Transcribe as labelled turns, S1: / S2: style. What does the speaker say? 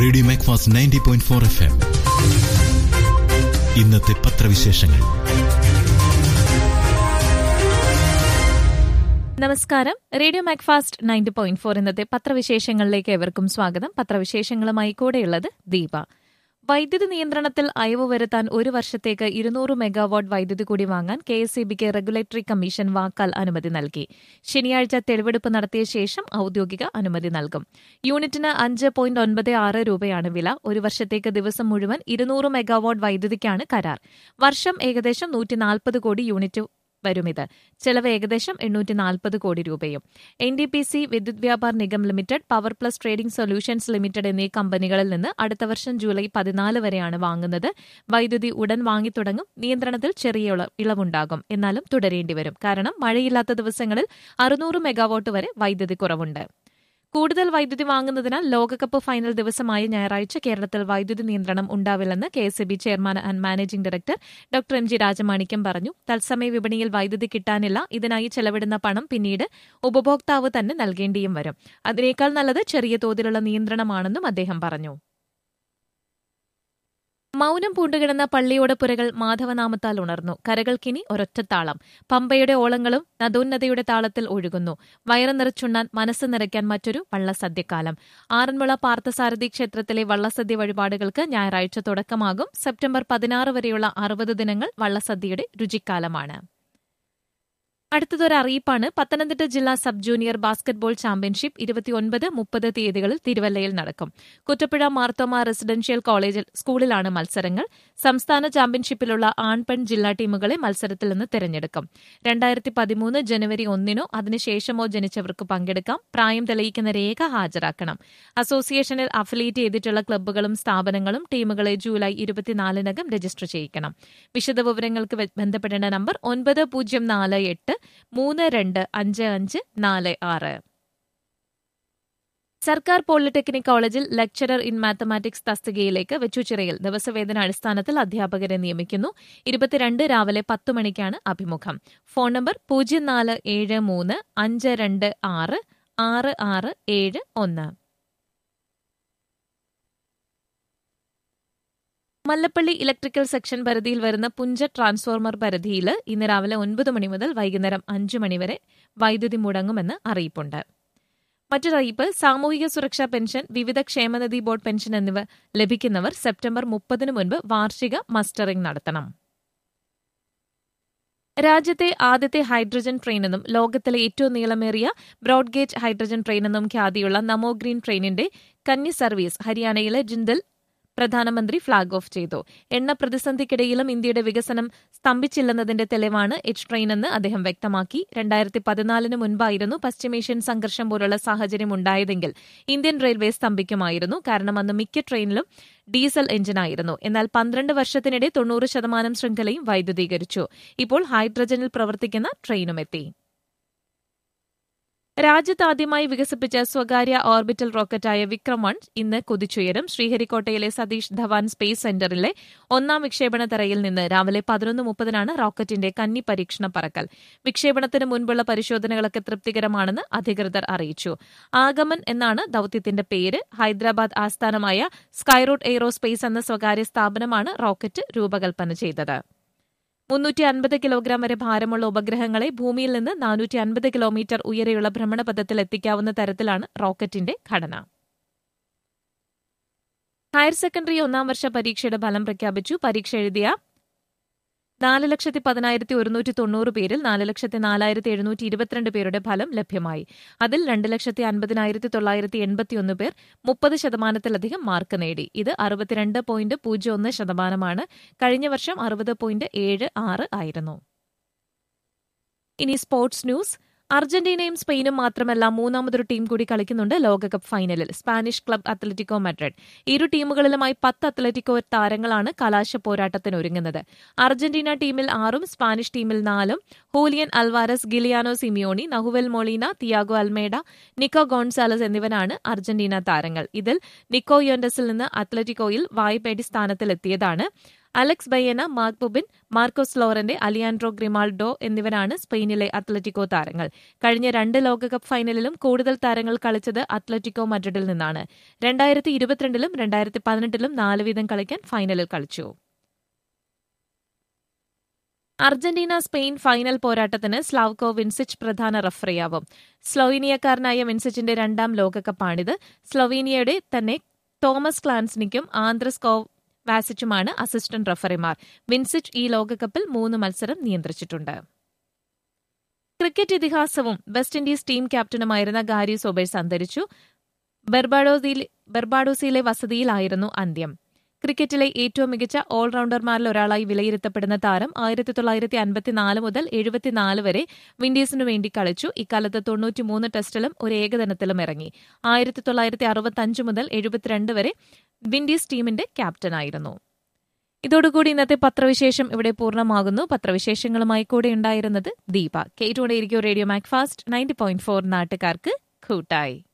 S1: radio Macfast ninety point four F M ഇന്നത്തെ പത്രവിശേഷങ്ങൾ
S2: നമസ്കാരം radio Macfast ninety point four ഇന്നത്തെ പത്രവിശേഷങ്ങളിലേക്ക് ഏവർക്കും സ്വാഗതം പത്രവിശേഷങ്ങളുമായി കൂടെയുള്ളത് ദീപ വൈദ്യുതി നിയന്ത്രണത്തിൽ അയവ് വരുത്താൻ ഒരു വർഷത്തേക്ക് ഇരുന്നൂറ് മെഗാവാട്ട് വൈദ്യുതി കൂടി വാങ്ങാൻ കെ എസ് ഇ ബിക്ക് റെഗുലേറ്ററി കമ്മീഷൻ വാക്കാൽ അനുമതി നൽകി ശനിയാഴ്ച തെളിവെടുപ്പ് നടത്തിയ ശേഷം ഔദ്യോഗിക അനുമതി നൽകും യൂണിറ്റിന് അഞ്ച് പോയിന്റ് ഒൻപത് ആറ് രൂപയാണ് വില ഒരു വർഷത്തേക്ക് ദിവസം മുഴുവൻ ഇരുന്നൂറ് മെഗാവാട്ട് വൈദ്യുതിക്കാണ് കരാർ വർഷം ഏകദേശം നൂറ്റി നാൽപ്പത് കോടി യൂണിറ്റ് വരുമിത് ചെലവ് ഏകദേശം എണ്ണൂറ്റി നാൽപ്പത് കോടി രൂപയും N D P C Vidyut Vyapar Nigam limited power plus trading solutions limited എന്നീ കമ്പനികളിൽ നിന്ന് അടുത്ത വർഷം ജൂലൈ പതിനാല് വരെയാണ് വാങ്ങുന്നത് വൈദ്യുതി ഉടൻ വാങ്ങിത്തുടങ്ങും നിയന്ത്രണത്തിൽ ചെറിയ ഇള- ഇളവുണ്ടാകും എന്നാലും തുടരേണ്ടി വരും കാരണം മഴയില്ലാത്ത ദിവസങ്ങളിൽ അറുന്നൂറ് മെഗാവാട്ട് വരെ വൈദ്യുതി കുറവുണ്ട് കൂടുതൽ വൈദ്യുതി വാങ്ങുന്നതിനാൽ ലോകകപ്പ് ഫൈനൽ ദിവസമായ ഞായറാഴ്ച കേരളത്തിൽ വൈദ്യുതി നിയന്ത്രണം ഉണ്ടാവില്ലെന്ന് K S B chairman and managing director doctor M G Rajamanickam പറഞ്ഞു തത്സമയ വിപണിയിൽ വൈദ്യുതി കിട്ടാനില്ല ഇതിനായി ചെലവിടുന്ന പണം പിന്നീട് ഉപഭോക്താവ് തന്നെ നൽകേണ്ടിയും വരും അതിനേക്കാൾ നല്ലത് ചെറിയ തോതിലുള്ള നിയന്ത്രണമാണെന്നും അദ്ദേഹം പറഞ്ഞു മൗനം പൂണ്ടുകിടന്ന പള്ളിയോടപ്പുരകൾ മാധവനാമത്താൽ ഉണർന്നു കരകൾക്കിനി ഒരൊറ്റത്താളം പമ്പയുടെ ഓളങ്ങളും നദോന്നതയുടെ താളത്തിൽ ഒഴുകുന്നു വയറ് നിറച്ചുണ്ണാൻ മനസ്സ് നിറയ്ക്കാൻ മറ്റൊരു വള്ളസദ്യക്കാലം ആറന്മുള പാർത്ഥസാരഥി ക്ഷേത്രത്തിലെ വള്ളസദ്യ വഴിപാടുകൾക്ക് ഞായറാഴ്ച തുടക്കമാകും സെപ്റ്റംബർ പതിനാറ് വരെയുള്ള അറുപത് ദിനങ്ങൾ വള്ളസദ്യയുടെ രുചിക്കാലമാണ് അടുത്തതൊരു അറിയിപ്പാണ് പത്തനംതിട്ട ജില്ലാ സബ് ജൂനിയർ ബാസ്കറ്റ്ബോൾ ചാമ്പ്യൻഷിപ്പ് ഇരുപത്തിയൊൻപത് മുപ്പത് തീയതികളിൽ തിരുവല്ലയിൽ നടക്കും കുറ്റപ്പുഴ മാർത്തോമ റെസിഡൻഷ്യൽ കോളേജിൽ സ്കൂളിലാണ് മത്സരങ്ങൾ സംസ്ഥാന ചാമ്പ്യൻഷിപ്പിലുള്ള ആൺ പെൺ ജില്ലാ ടീമുകളെ മത്സരത്തിൽ നിന്ന് തിരഞ്ഞെടുക്കും രണ്ടായിരത്തി പതിമൂന്ന് ജനുവരി ഒന്നിനോ അതിനുശേഷമോ ജനിച്ചവർക്ക് പങ്കെടുക്കാം പ്രായം തെളിയിക്കുന്ന രേഖ ഹാജരാക്കണം അസോസിയേഷനിൽ അഫിലിയേറ്റ് ചെയ്തിട്ടുള്ള ക്ലബ്ബുകളും സ്ഥാപനങ്ങളും ടീമുകളെ ജൂലൈ ഇരുപത്തിനാലിനകം രജിസ്റ്റർ ചെയ്യിക്കണം വിശദവിവരങ്ങൾക്ക് വെ- ബന്ധപ്പെടേണ്ട നമ്പർ ഒൻപത് പൂജ്യം നാല് എട്ട് മൂന്ന് രണ്ട് അഞ്ച് അഞ്ച് നാല് ആറ് സർക്കാർ പോളിടെക്നിക് കോളേജിൽ ലെക്ചറർ ഇൻ മാത്തമാറ്റിക്സ് തസ്തികയിലേക്ക് വെച്ചുചിറയിൽ ദിവസവേതന അടിസ്ഥാനത്തിൽ അധ്യാപകരെ നിയമിക്കുന്നു ഇരുപത്തിരണ്ട് രാവിലെ പത്ത് മണിക്കാണ് അഭിമുഖം ഫോൺ നമ്പർ പൂജ്യം നാല് ഏഴ് മൂന്ന് അഞ്ച് രണ്ട് ആറ് ആറ് ആറ് ഏഴ് ഒന്ന് മല്ലപ്പള്ളി ഇലക്ട്രിക്കൽ സെക്ഷൻ പരിധിയിൽ വരുന്ന പുഞ്ച ട്രാൻസ്ഫോർമർ പരിധിയിൽ ഇന്ന് രാവിലെ ഒൻപത് മണി മുതൽ വൈകുന്നേരം അഞ്ച് മണിവരെ വൈദ്യുതി മുടങ്ങുമെന്ന് അറിയിപ്പുണ്ട് മറ്റൊരറിയിപ്പ് സാമൂഹിക സുരക്ഷാ പെൻഷൻ വിവിധ ക്ഷേമനിധി ബോർഡ് പെൻഷൻ എന്നിവ ലഭിക്കുന്നവർ സെപ്റ്റംബർ മുപ്പതിനു മുൻപ് വാർഷിക മസ്റ്ററിംഗ് നടത്തണം രാജ്യത്തെ ആദ്യത്തെ ഹൈഡ്രജൻ ട്രെയിനെന്നും ലോകത്തിലെ ഏറ്റവും നീളമേറിയ ബ്രോഡ്ഗേജ് ഹൈഡ്രജൻ ട്രെയിനെന്നും ഖ്യാതിയുള്ള നമോ ഗ്രീൻ ട്രെയിനിന്റെ കന്നി സർവീസ് ഹരിയാനയിലെ ജിൻദൽ പ്രധാനമന്ത്രി ഫ്ളാഗ് ഓഫ് ചെയ്തു എണ്ണ പ്രതിസന്ധിക്കിടയിലും ഇന്ത്യയുടെ വികസനം സ്തംഭിച്ചില്ലെന്നതിന്റെ തെളിവാണ് എച്ച് ട്രെയിനെന്ന് അദ്ദേഹം വ്യക്തമാക്കി രണ്ടായിരത്തി പതിനാലിന് മുൻപായിരുന്നു പശ്ചിമേഷ്യൻ സംഘർഷം പോലുള്ള സാഹചര്യം ഉണ്ടായതെങ്കിൽ ഇന്ത്യൻ റെയിൽവേ സ്തംഭിക്കുമായിരുന്നു കാരണം അന്ന് മിക്ക ട്രെയിനിലും ഡീസൽ എഞ്ചിനായിരുന്നു എന്നാൽ പന്ത്രണ്ട് വർഷത്തിനിടെ തൊണ്ണൂറ് ശതമാനം ശൃംഖലയും വൈദ്യുതീകരിച്ചു ഇപ്പോൾ ഹൈഡ്രജനിൽ പ്രവർത്തിക്കുന്ന ട്രെയിനുമെത്തി രാജ്യത്ത് ആദ്യമായി വികസിപ്പിച്ച സ്വകാര്യ ഓർബിറ്റൽ റോക്കറ്റായ വിക്രം വൺ ഇന്ന് കുതിച്ചുയരും ശ്രീഹരിക്കോട്ടയിലെ സതീഷ് ധവാൻ സ്പേസ് സെന്ററിലെ ഒന്നാം വിക്ഷേപണ തറയിൽ നിന്ന് രാവിലെ പതിനൊന്ന് മുപ്പതിനാണ് റോക്കറ്റിന്റെ കന്നി പരീക്ഷണ പറക്കൽ വിക്ഷേപണത്തിന് മുൻപുള്ള പരിശോധനകളൊക്കെ തൃപ്തികരമാണെന്ന് അധികൃതർ അറിയിച്ചു ആഗമൻ എന്നാണ് ദൌത്യത്തിന്റെ പേര് ഹൈദരാബാദ് ആസ്ഥാനമായ സ്കൈറൂട്ട് എയ്റോസ്പേസ് എന്ന സ്വകാര്യ സ്ഥാപനമാണ് റോക്കറ്റ് രൂപകൽപ്പന ചെയ്തത് മുന്നൂറ്റി അൻപത് കിലോഗ്രാം വരെ ഭാരമുള്ള ഉപഗ്രഹങ്ങളെ ഭൂമിയിൽ നിന്ന് നാനൂറ്റി അൻപത് കിലോമീറ്റർ ഉയരെയുള്ള ഭ്രമണപഥത്തിൽ എത്തിക്കാവുന്ന തരത്തിലാണ് റോക്കറ്റിന്റെ ഘടന ഹയർ സെക്കൻഡറി ഒന്നാം വർഷ പരീക്ഷയുടെ ഫലം പ്രഖ്യാപിച്ചു പരീക്ഷ എഴുതിയ നാല് ലക്ഷത്തി പതിനായിരത്തി ഒരുന്നൂറ്റി തൊണ്ണൂറ് പേരിൽ നാല് ലക്ഷത്തി നാലായിരത്തി എഴുന്നൂറ്റി ഇരുപത്തിരണ്ട് പേരുടെ ഫലം ലഭ്യമായി അതിൽ രണ്ട് ലക്ഷത്തി അൻപതിനായിരത്തി തൊള്ളായിരത്തി എൺപത്തിയൊന്ന് പേർ മുപ്പത് ശതമാനത്തിലധികം മാർക്ക് നേടി ഇത് അറുപത്തിരണ്ട് പോയിന്റ് പൂജ്യം ഒന്ന് ശതമാനമാണ് കഴിഞ്ഞ വർഷം അറുപത് പോയിന്റ് ഏഴ് ആറ് ആയിരുന്നു ഇനി സ്പോർട്സ് ന്യൂസ് അർജന്റീനയും സ്പെയിനും മാത്രമല്ല മൂന്നാമതൊരു ടീം കൂടി കളിക്കുന്നുണ്ട് ലോകകപ്പ് ഫൈനലിൽ സ്പാനിഷ് ക്ലബ് അത്ലറ്റിക്കോ മാഡ്രിഡ് ഇരു ടീമുകളിലുമായി പത്ത് അത്ലറ്റിക്കോ താരങ്ങളാണ് കലാശ പോരാട്ടത്തിന് ഒരുങ്ങുന്നത് അർജന്റീന ടീമിൽ ആറും സ്പാനിഷ് ടീമിൽ നാലും Julian Alvarez Giuliano Simeone Nahuel Molina Thiago Almada Nico Gonzalez എന്നിവരാണ് അർജന്റീന താരങ്ങൾ ഇതിൽ നിക്കോ യോണ്ടസിൽ നിന്ന് അത്ലറ്റിക്കോയിൽ വായ്പേടി സ്ഥാനത്തിലെത്തിയതാണ് Alex Baena Marc Pubill Marcos Llorente Alejandro Grimaldo എന്നിവരാണ് സ്പെയിനിലെ അത്ലറ്റിക്കോ താരങ്ങൾ കഴിഞ്ഞ രണ്ട് ലോകകപ്പ് ഫൈനലിലും കൂടുതൽ താരങ്ങൾ കളിച്ചത് അത്ലറ്റിക്കോ മഡ്രിഡിൽ നിന്നാണ് രണ്ടായിരത്തി ഇരുപത്തിരണ്ടിലും രണ്ടായിരത്തി പതിനെട്ടിലും നാല് വീതം കളിക്കാൻ ഫൈനലിൽ കളിച്ചു അർജന്റീന സ്പെയിൻ ഫൈനൽ പോരാട്ടത്തിന് സ്ലാവ്കോ വിൻസിച്ച് പ്രധാന റഫറിയാവും സ്ലോവീനിയക്കാരനായ വിൻസിച്ചിന്റെ രണ്ടാം ലോകകപ്പാണിത് സ്ലൊവീനിയയുടെ തന്നെ തോമസ് ക്ലാൻസ്നിക്കും ആന്ത്രസ് കോ വാസിച്ചുമാണ് അസിസ്റ്റന്റ് റഫറിമാർ വിൻസിച്ച് ഈ ലോകകപ്പിൽ മൂന്ന് മത്സരം നിയന്ത്രിച്ചിട്ടുണ്ട് ക്രിക്കറ്റ് ഇതിഹാസവും വെസ്റ്റ് ഇൻഡീസ് ടീം ക്യാപ്റ്റനുമായിരുന്ന ഗാരി സോബേഴ്സ് അന്തരിച്ചു ബെർബാഡോസിലെ വസതിയിലായിരുന്നു അന്ത്യം ക്രിക്കറ്റിലെ ഏറ്റവും മികച്ച ഓൾറൌണ്ടർമാരിൽ ഒരാളായി വിലയിരുത്തപ്പെടുന്ന താരം ആയിരത്തി തൊള്ളായിരത്തി അൻപത്തിനാല് മുതൽ എഴുപത്തിനാല് വരെ വിൻഡീസിനു വേണ്ടി കളിച്ചു ഇക്കാലത്ത് തൊണ്ണൂറ്റിമൂന്ന് ടെസ്റ്റിലും ഒരു ഏകദിനത്തിലും ഇറങ്ങി ആയിരത്തി തൊള്ളായിരത്തി അറുപത്തഞ്ച് മുതൽ എഴുപത്തിരണ്ട് വരെ വിൻഡീസ് ടീമിന്റെ ക്യാപ്റ്റനായിരുന്നു ഇതോടുകൂടി ഇന്നത്തെ പത്രവിശേഷം ഇവിടെ പൂർണ്ണമാകുന്നു പത്രവിശേഷങ്ങളുമായി കൂടെ ഉണ്ടായിരുന്നത് ദീപ കേട്ടുകൊണ്ടേയിരിക്കും radio Macfast ninety point four നാട്ടുകാർക്ക് കൂട്ടായി